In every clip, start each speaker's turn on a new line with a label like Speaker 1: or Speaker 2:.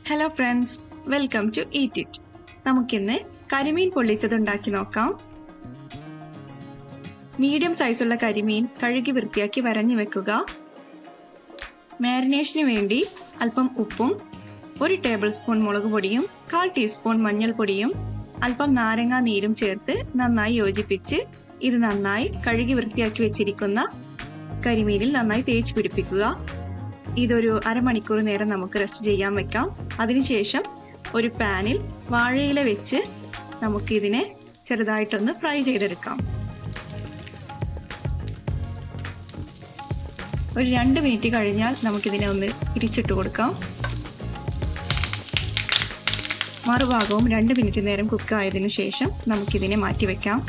Speaker 1: hello friends welcome to eat it നമുക്കിന്ന് കരിമീൻ പൊള്ളിച്ചത് ഉണ്ടാക്കി നോക്കാം മീഡിയം സൈസുള്ള കരിമീൻ കഴുകി വൃത്തിയാക്കി വരഞ്ഞു വെക്കുക മാരിനേഷന് വേണ്ടി അല്പം ഉപ്പും ഒരു ടേബിൾ സ്പൂൺ മുളക് പൊടിയും കാൽ ടീസ്പൂൺ മഞ്ഞൾപ്പൊടിയും അല്പം നാരങ്ങാ നീരും ചേർത്ത് നന്നായി യോജിപ്പിച്ച് ഇത് നന്നായി കഴുകി വൃത്തിയാക്കി വെച്ചിരിക്കുന്ന കരിമീനിൽ നന്നായി തേച്ച് പിടിപ്പിക്കുക ഇതൊരു അരമണിക്കൂർ നേരം നമുക്ക് റെസ്റ്റ് ചെയ്യാൻ വെക്കാം അതിനുശേഷം ഒരു പാനിൽ വാഴയില വെച്ച് നമുക്കിതിനെ ചെറുതായിട്ടൊന്ന് ഫ്രൈ ചെയ്തെടുക്കാം ഒരു രണ്ട് മിനിറ്റ് കഴിഞ്ഞാൽ നമുക്കിതിനെ ഒന്ന് തിരിച്ചിട്ട് കൊടുക്കാം മറുഭാഗവും രണ്ട് മിനിറ്റ് നേരം കുക്ക് ആയതിനു ശേഷം നമുക്കിതിനെ മാറ്റി വെക്കാം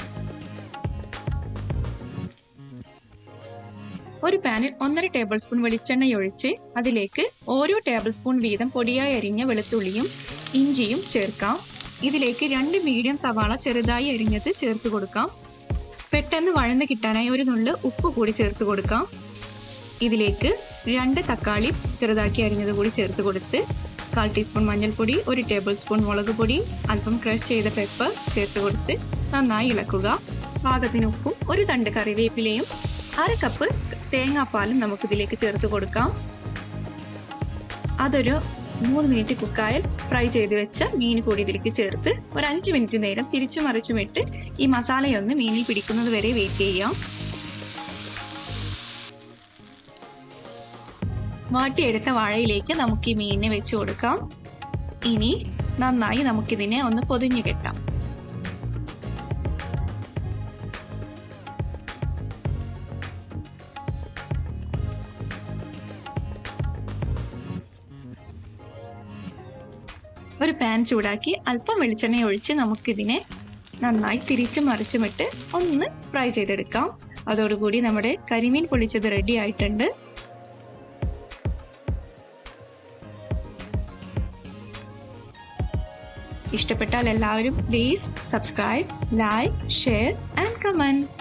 Speaker 1: ഒരു പാനിൽ ഒന്നര ടേബിൾ സ്പൂൺ വെളിച്ചെണ്ണ ഒഴിച്ച് അതിലേക്ക് ഓരോ ടേബിൾ സ്പൂൺ വീതം പൊടിയായി അരിഞ്ഞ വെളുത്തുള്ളിയും ഇഞ്ചിയും ചേർക്കാം ഇതിലേക്ക് രണ്ട് മീഡിയം സവാള ചെറുതായി അരിഞ്ഞത് ചേർത്ത് കൊടുക്കാം പെട്ടെന്ന് വഴന്ന് കിട്ടാനായി ഒരു നുള്ള് ഉപ്പ് കൂടി ചേർത്ത് കൊടുക്കാം ഇതിലേക്ക് രണ്ട് തക്കാളി ചെറുതാക്കി അരിഞ്ഞത് കൂടി ചേർത്ത് കൊടുത്ത് കാൽ ടീസ്പൂൺ മഞ്ഞൾപ്പൊടി ഒരു ടേബിൾ സ്പൂൺ മുളക് പൊടി അല്പം ക്രഷ് ചെയ്ത പെപ്പർ ചേർത്ത് കൊടുത്ത് നന്നായി ഇളക്കുക പാകത്തിന് ഉപ്പും ഒരു തണ്ട് കറിവേപ്പിലയും അര കപ്പ് തേങ്ങാപ്പാലും നമുക്ക് ഇതിലേക്ക് ചേർത്ത് കൊടുക്കാം അതൊരു മൂന്ന് മിനിറ്റ് കുക്കായാൽ ഫ്രൈ ചെയ്ത് വെച്ച മീൻ കൂടി ഇതിലേക്ക് ചേർത്ത് ഒരു അഞ്ച് മിനിറ്റ് നേരം തിരിച്ചു മറിച്ചുമിട്ട് ഈ മസാലയൊന്ന് മീനിൽ പിടിക്കുന്നത് വരെ വെയിറ്റ് ചെയ്യാം വാട്ടിയെടുത്ത വാഴയിലേക്ക് നമുക്ക് ഈ മീനിനെ വെച്ച് കൊടുക്കാം ഇനി നന്നായി നമുക്കിതിനെ ഒന്ന് പൊതിഞ്ഞു കെട്ടാം ഒരു പാൻ ചൂടാക്കി അല്പം വെളിച്ചെണ്ണ ഒഴിച്ച് നമുക്കിതിനെ നന്നായി തിരിച്ചും മറിച്ചുമിട്ട് ഒന്ന് ഫ്രൈ ചെയ്തെടുക്കാം അതോടുകൂടി നമ്മുടെ കരിമീൻ പൊളിച്ചത് റെഡി ആയിട്ടുണ്ട് ഇഷ്ടപ്പെട്ടാൽ എല്ലാവരും please subscribe like share and comment